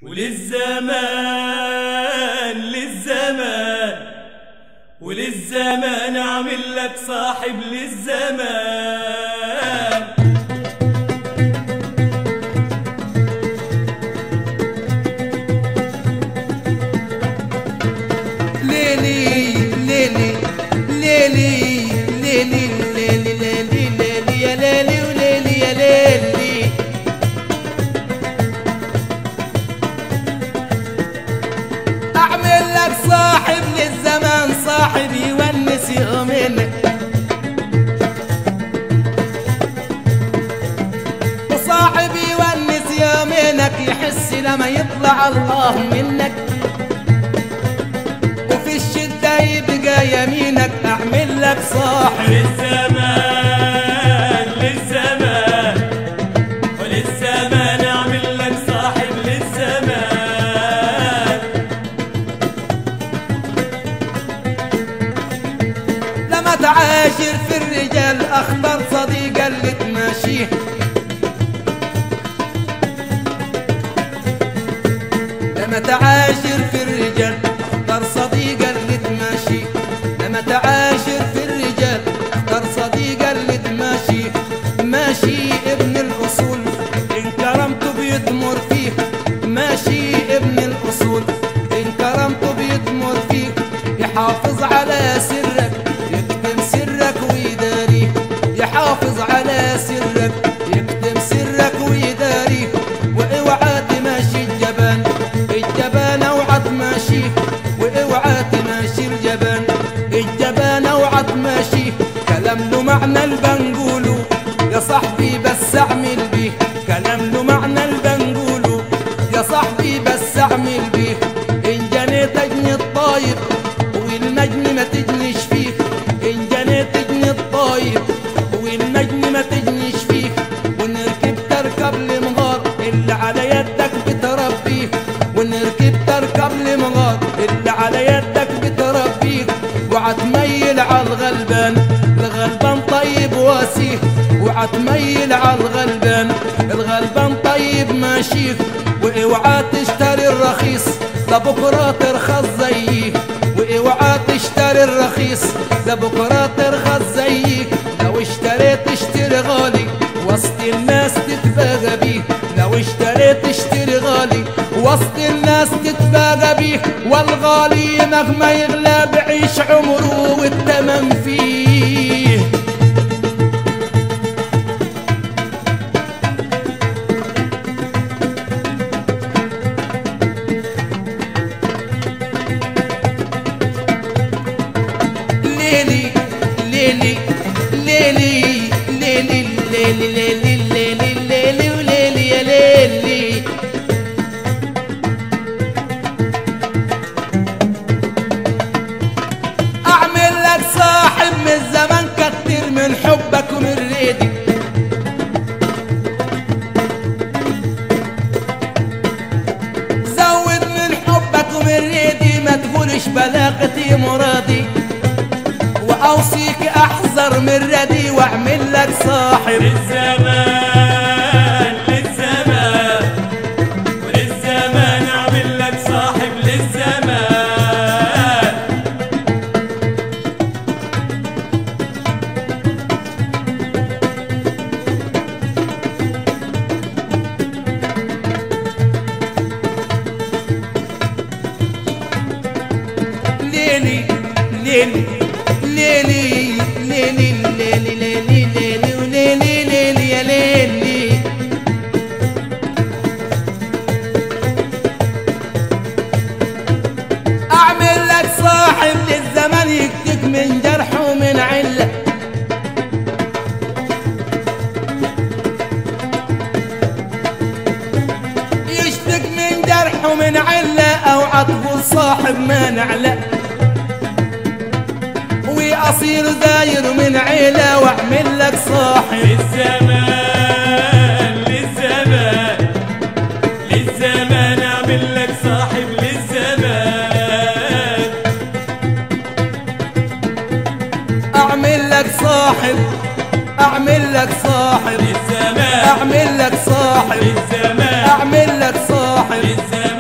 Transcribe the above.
وللزمان للزمان وللزمان اعمل لك صاحب للزمان ليلي ليلي ليلي ليلي ليلي ليلي ليلي يا ليلي وليلي يا ليلي اعمل لك صاحب للزمان صاحب يونس يؤمنك وصاحب يونس يومينك يحس لما يطلع الله منك وفي الشدة يبقى يمينك أعمل لك صاحب للزمان للزمان وللزمان اعمل لك صاحب للزمان لما تعاشر في الرجال أخطر صديقة اللي تماشيه لما تعاشر في الرجال اختار صديقة اللي تماشي لما تعاشر في الرجال اختار صديقة اللي تماشي ماشي ابن الأصول إن كرمته بيدمر فيه ماشي ابن الأصول إن كرمته بيدمر فيه يحافظ على سرك يكتم سرك ويداريه يحافظ على سرك يكتم سرك ويداريه واوعى تماشي الجبان الجبان اوعى تماشيه واوعى تماشي الجبان الجبان اوعى تماشيه كلام له معنى البنقوله يا صاحبي بس اعمل بيه كلام له معنى البنقوله يا صاحبي بس اعمل بيه ان جنيت اجني الطايب والنجم ما تجنيش فيه ان جنيت اجني الطايب والنجم ما تجنيش فيه ونركب تركب لمغار اللي على يدك بتربيه ونركب تركب لمغار اللي على يدك بتربيه وعتميل على الغلبان الغلبان طيب واسيه وعتميل على الغلبان الغلبان طيب ماشيه واوعى تشتري الرخيص لبكره ترخص زيه واوعى تشتري الرخيص لبكره ترخص زيك لو اشتريت اشتري غالي وسط الناس تتفاجى بيه لو اشتريت اشتري غالي وسط الناس تتفاجى بيه والغالي مهما يغلى بعيش عمره والتمن فيه ليلي ليلي ليلي ليلي ليلي ليلي ليلي ليلي وليلي يا ليلي اعمل لك صاحب من الزمن كتر من حبك ومن ريدي زود من حبك ومن ريدي ما تقولش بلاغتي مرادي واوصيك احذر من ردي واعمل لك صاحب للزمان للزمان وللزمان اعمل لك صاحب للزمان ليلي ليلي ليلي ليلي ليلي ليلي ليلي وليلي ليلي يا ليلي اعمل لك صاحب للزمن يكتك من جرح ومن عله يشتك من جرح ومن عله او عطف صاحب ما نعلق واصير داير من عيله واعمل لك صاحب للزمان للزمان للزمان اعمل لك صاحب للزمان اعمل لك صاحب اعمل لك صاحب للزمان اعمل لك صاحب للزمان اعمل لك صاحب للزمان